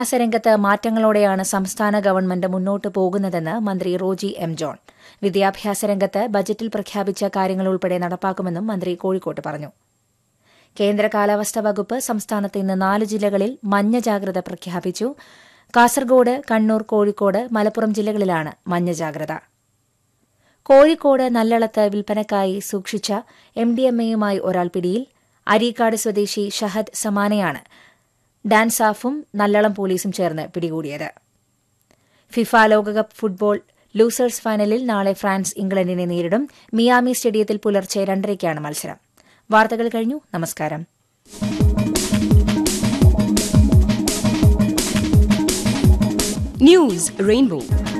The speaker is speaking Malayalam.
വിദ്യാഭ്യാസരംഗത്ത് മാറ്റങ്ങളോടെയാണ് സംസ്ഥാന ഗവൺമെന്റ് മുന്നോട്ട് പോകുന്നതെന്ന് മന്ത്രി റോജി എം ജോൺ വിദ്യാഭ്യാസ രംഗത്ത് ബജറ്റിൽ പ്രഖ്യാപിച്ച കാര്യങ്ങൾ ഉൾപ്പെടെ നടപ്പാക്കുമെന്നും മന്ത്രി കോഴിക്കോട്ട് പറഞ്ഞു കേന്ദ്ര കാലാവസ്ഥാ വകുപ്പ് സംസ്ഥാനത്ത് ഇന്ന് നാല് ജില്ലകളിൽ മഞ്ഞ ജാഗ്രത പ്രഖ്യാപിച്ചു കാസർഗോഡ് കണ്ണൂർ കോഴിക്കോട് മലപ്പുറം ജില്ലകളിലാണ് മഞ്ഞ ജാഗ്രത കോഴിക്കോട് നല്ലളത്ത് വിൽപ്പനക്കായി സൂക്ഷിച്ച എം ഡി എം എയുമായി ഒരാൾ പിടിയിൽ അരീക്കാട് സ്വദേശി ഷഹദ് സമാനയാണ് ഡാൻസാഫും നല്ലളം പോലീസും ചേർന്ന് പിടികൂടിയത് ഫിഫ ലോകകപ്പ് ഫുട്ബോൾ ലൂസേഴ്സ് ഫൈനലിൽ നാളെ ഫ്രാൻസ് ഇംഗ്ലണ്ടിനെ നേരിടും മിയാമി സ്റ്റേഡിയത്തിൽ പുലർച്ചെ രണ്ടരയ്ക്കാണ് മത്സരം വാർത്തകൾ കഴിഞ്ഞു നമസ്കാരം News Rainbow.